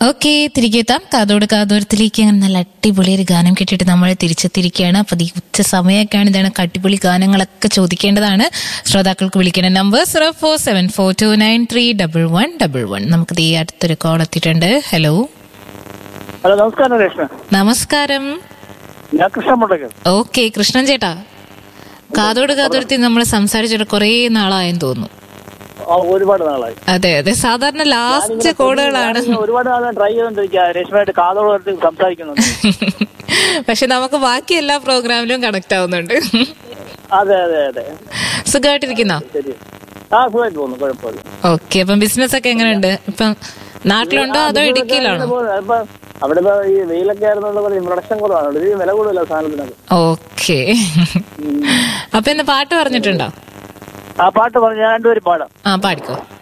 okay തിരികെ എത്താം കാതോട് കാതോരത്തിലേക്ക് അങ്ങനെ നല്ല അടിപൊളി ഒരു ഗാനം കേട്ടിട്ട് നമ്മൾ തിരിച്ചെത്തിയിരിക്കുകയാണ് അപ്പൊ ഈ ഉച്ച സമയമൊക്കെയാണ് ഇതാണ് അടിപൊളി ഗാനങ്ങളൊക്കെ ചോദിക്കേണ്ടതാണ് ശ്രോതാക്കൾക്ക് വിളിക്കേണ്ട number zero four seven four two nine three double one double one നമുക്ക് ഈ അടുത്തൊരു കോൾ എത്തിയിട്ടുണ്ട് ഹലോ ഹലോ നമസ്കാരം രേഷ്മ നമസ്കാരം ഞാൻ കൃഷ്ണൻ മുണ്ടക്കൽ ഓക്കെ കൃഷ്ണൻ ചേട്ടാ കാതോട് കാതോരത്തിൽ നമ്മൾ സംസാരിച്ചിട്ട് കുറേ നാളായെന്ന് തോന്നുന്നു ആ, ഒരുപാട് നാളായി അതെ അതെ സാധാരണ ലാസ്റ്റ് കോളുകളാണ് ഞാനിങ്ങനെ ഒരുപാട് നാളെ ട്രൈ ചെയ്തോണ്ടിരിക്കുക രേഷ്മയായിട്ട് കാതോട് എടുത്ത് സംസാരിക്കുന്നുണ്ട് പക്ഷെ നമുക്ക് ബാക്കി എല്ലാ പ്രോഗ്രാമിലും കണക്ട് ആവുന്നുണ്ട് അതെ അതെ അതെ സുഖമായിട്ടിരിക്കുന്നോ ശരി ആ സുഖമായിട്ട് പോകുന്നു കുഴപ്പമില്ല ഓക്കെ അപ്പം ബിസിനസ് ഒക്കെ എങ്ങനെയുണ്ട് ഇപ്പം നാട്ടിലുണ്ടോ അതോ ഇടുക്കിയിലാണോ ഇപ്പൊ അവിടെ ഇപ്പൊ ഈ വെയിലൊക്കെ ആയിരുന്നുള്ള പ്രൊഡക്ഷൻ കുറവാണ് ഒരു വില കൂടുതല സാധനത്തിനൊക്കെ ഓക്കെ അപ്പൊ ഇന്ന് പാട്ട് പറഞ്ഞിട്ടുണ്ടോ ആ പാട്ട് പറഞ്ഞു ഞാൻ രണ്ടുപേരും പാടാം ആ പാടിക്കോ